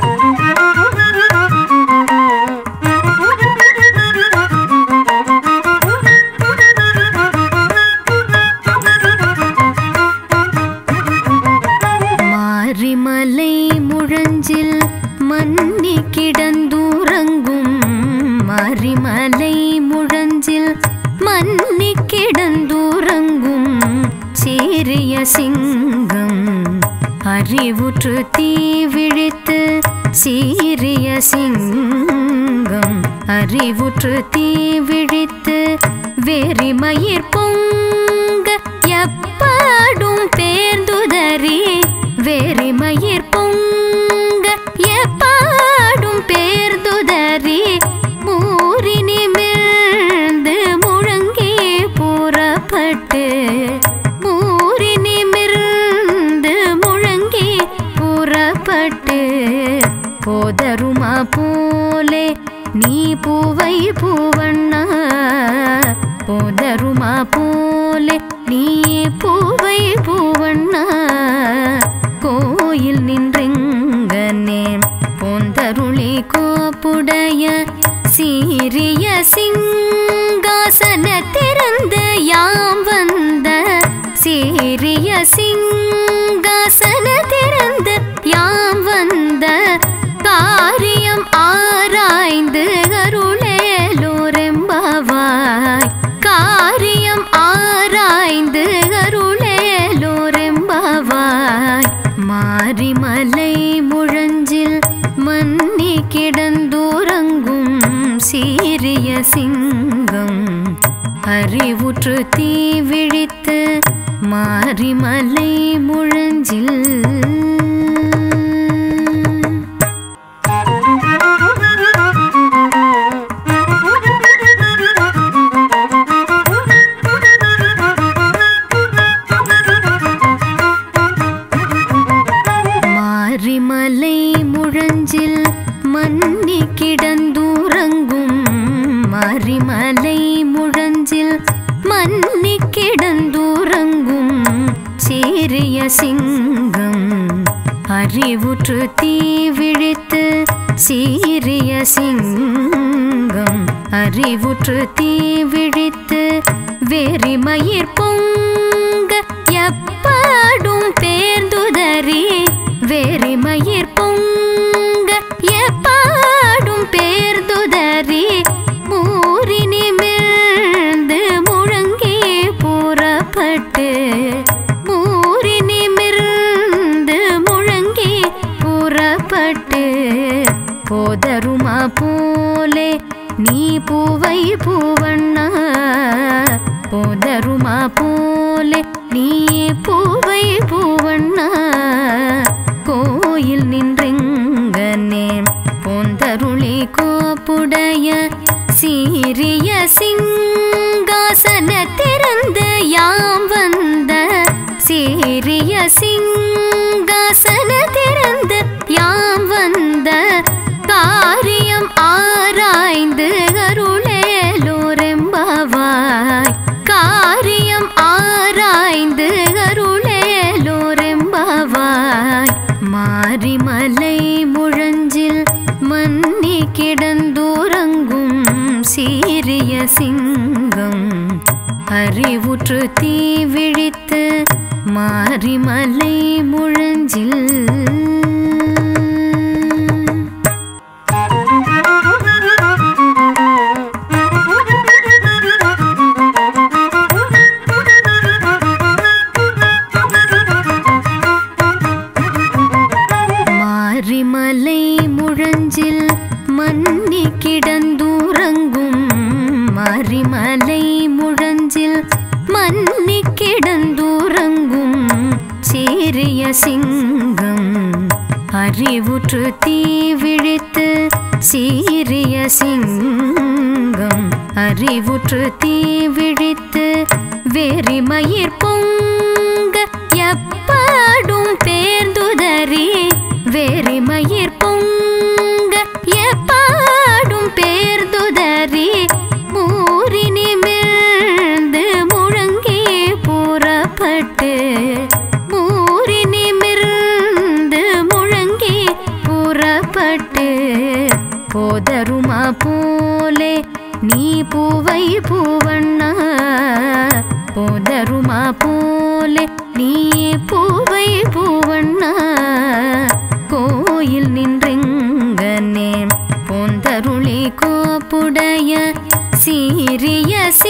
மாரிமலை முழஞ்சில் மன்னி கிடந்துறங்கும் மாரிமலை முழஞ்சில் மன்னி கிடந்துறங்கும் சீரிய சிங்கம் அறிவுற்று தீ விழித்து சீரிய சிங்கம் அறிவுற்று தீ விழித்து வெறிமயிர் பொங்க எப்பாடும் பேர்ந்துதறி வெறிமயிர் பொங்க எப்பாடும் பேர்ந்துதறி மூறி நிமிர்ந்து முழங்கி புறப்பட்டு மூறி நிமிர்ந்து முழங்கி புறப்பட்டு போதருமா போலே நீ பூவை பூவண்ணா போதருமா போலே நீ பூவை பூவண்ணா கோயில் நின்றெங்கனே போந்தருளி கோப்புடைய சீரிய சிங்காசனத்திறந்து யாம் வந்த சீரிய சிங்காசனத்திறந்து யாம் வந்த காரியம் ஆராய்ந்து அருளேலோரெம்பாவாய் காரியம் ஆராய்ந்து அருளேலோரெம்பாவாய் மாரிமலை முழஞ்சில் மன்னி கிடந்துறங்கும் சீரிய சிங்கம் அறிவுற்று தீ விழித்து மாரிமலை முழஞ்சில் மாரிமலை முழஞ்சில் மன்னி கிடந்துறங்கும் மாரிமலை முழஞ்சில் மன்னி கிடந்துறங்கும் சீரிய சிங்கம் அறிவுற்று தீ விழித்து சீரிய சிங்கம் அறிவுற்று தீ விழித்து வெறிமயிர் பொங்க எப்பாடும் பேர்ந்துதறி வெறிமயிர் பொங்க எப்பாடும் பேர்ந்துதறி மூறி நிமிர்ந்து முழங்கி புறப்பட்டு மூறி நிமிர்ந்து முழங்கி புறப்பட்டு போதருமா போலே நீ பூவை பூவண்ணா போதருமா போலே நீ பூவை பூவண்ணா கோயில் நின்றெங்கனே போந்தருளி கோப்புடைய சீரிய சிங்காசனத்திறந்து யாம் வந்த சீரிய சிங்காசனத்திறந்து யாம் வந்த காரியம் ஆராய்ந்து அருளேலோரெம்பாவாய் காரியம் ஆராய்ந்து அருளேலோரெம்பாவாய் மாரிமலை முழஞ்சில் மன்னி கிடந்துறங்கும் சீரிய சிங்கம் அறிவுற்று தீ விழித்து மாரிமலை முழஞ்சில் மாரிமலை முழஞ்சில் மன்னி கிடந்துறங்கும் மாரிமலை முழஞ்சில் மன்னி கிடந்துறங்கும் சீரிய சிங்கம் அறிவுற்று தீ விழித்து சீரிய சிங்கம் அறிவுற்று தீ விழித்து வெறிமயிர் பொங்க எப்பாடும் பேர்ந்துதறி வெறிமயிர் பொங்க எப்பாடும் பேர்ந்துதறி மூறி நிமிர்ந்து முழங்கி புறப்பட்டு மூறி நிமிர்ந்து முழங்கி புறப்பட்டு புறப்பட்டு போதருமா போலே நீ பூவை பூவண்ணா போதருமா போலே நீ பூவை பூவண்ணா கோயில் நின்றெங்கனே போந்தருளி கோப்புடைய சீரிய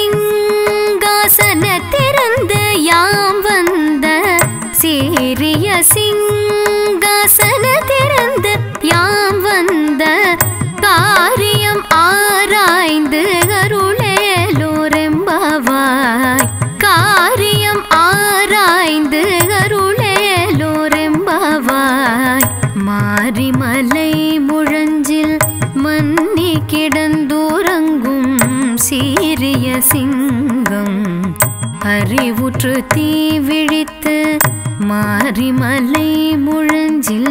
சிங்காசனத்திறந்து யாம் வந்த சீரிய சிங்காசனத்திறந்து யாம் வந்த காரியம் ஆராய்ந்து அருளேலோரெம்பாவாய் காரியம் ஆராய்ந்து அருளேலோரெம்பாவாய் மாரிமலை முழஞ்சில் மன்னி கிடந்துறங்கும் சீரிய சிங்கம் அறிவுற்று தீ விழித்து மாரிமலை முழஞ்சில்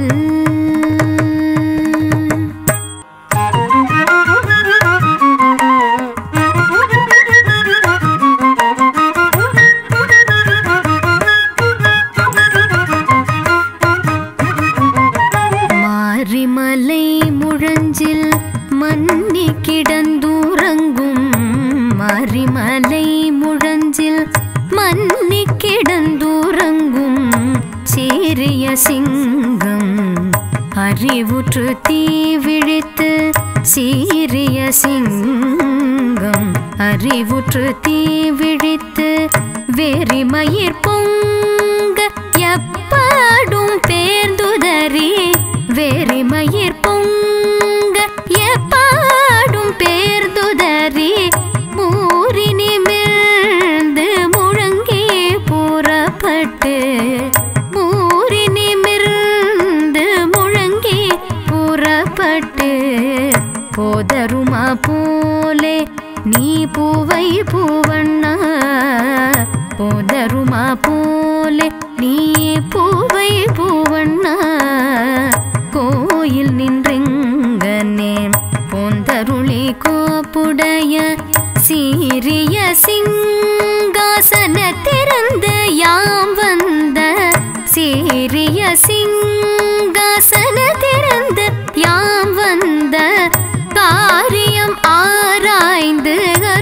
மாரிமலை முழஞ்சில் மன்னி கிடந்துறங்கும் மாரிமலை முழஞ்சில் மன்னி கிடந்துறங்கும் சீரிய சிங்கம் அறிவுற்று தீ விழித்து சீரிய சிங்கம் அறிவுற்று தீ விழித்து வெறிமயிர் பொங்க எப்பாடும் பேர்ந்துதறி வெறிமயிர் பொங்க எப்பாடும் பேர்ந்துதறி மூறி நிமிர்ந்து முழங்கி புறப்பட்டு மூறி நிமிர்ந்து முழங்கி புறப்பட்டு போதருமா போலே நீ பூவை பூவண்ணா போதருமா போலே நீ பூவை பூவண்ணா கோயில் நின்றெங்கனே போந்தருளி கோப்புடைய சீரிய சிங்காசனத்திறந்து யாம் வந்த சீரிய சிங்காசனத்திறந்து யாம் வந்த காரியம் ஆராய்ந்து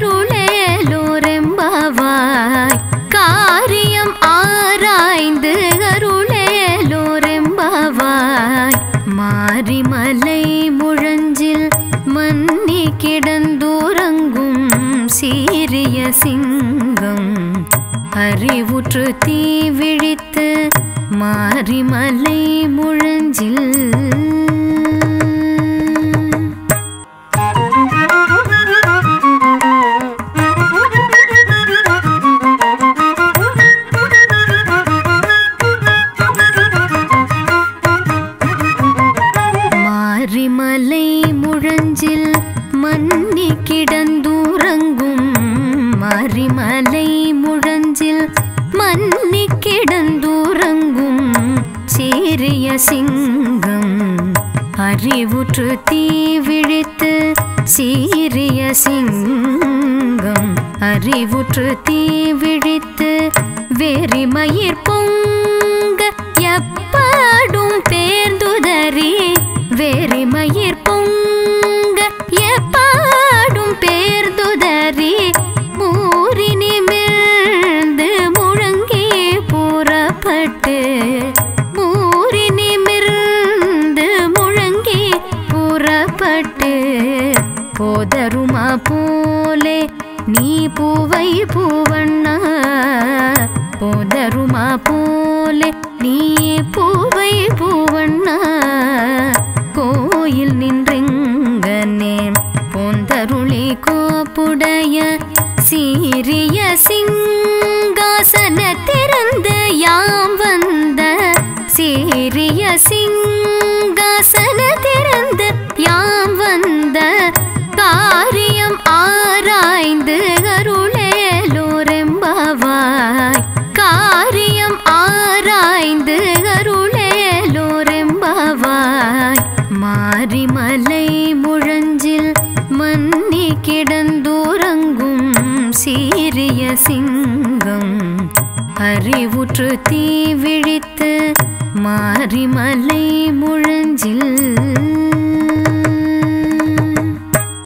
அருளேலோரெம்பாவாய் காரியம் ஆராய்ந்து அருளேலோரெம்பாவாய் மாரிமலை முழஞ்சில் மன்னி கிடந்துறங்கும் சீரிய சிங்கம் அறிவுற்று தீ விழித்து மாரிமலை முழஞ்சில் மாரிமலை முழஞ்சில் மன்னி கிடந்துறங்கும் மாரிமலை முழஞ்சில் மன்னி கிடந்துறங்கும் சீரிய சிங்கம் அறிவுற்று தீ விழித்து சீரிய சிங்கம் அறிவுற்று தீ விழித்து வெறிமயிர் பொங்க எப்பாடும் பேர்ந்துதறி வெறிமயிர் பொங்க எப்பாடும் பேர்ந்துதறி மூறி நிமிர்ந்து முழங்கி புறப்பட்டு மூறி நிமிர்ந்து முழங்கி புறப்பட்டு போதருமா போலே நீ பூவை பூவண்ணா போதருமா போலே நீ பூவை பூவண்ணா கோயில் நின்றெங்கனே போந்தருளி கோப்புடைய சீரிய சிங்காசனத்திறந்து யாம் வந்த சீரிய சிங்காசனத்திறந்து யாம் வந்த காரியம் ஆராய்ந்து அருளேலோரெம்பாவாய் காரியம் ஆராய்ந்து அருளேலோரெம்பாவாய் மாரிமலை முழஞ்சில் மன்னி கிடந்துறங்கும் சீரிய சிங்கம் அறிவுற்று தீ விழித்து மாரிமலை முழஞ்சில்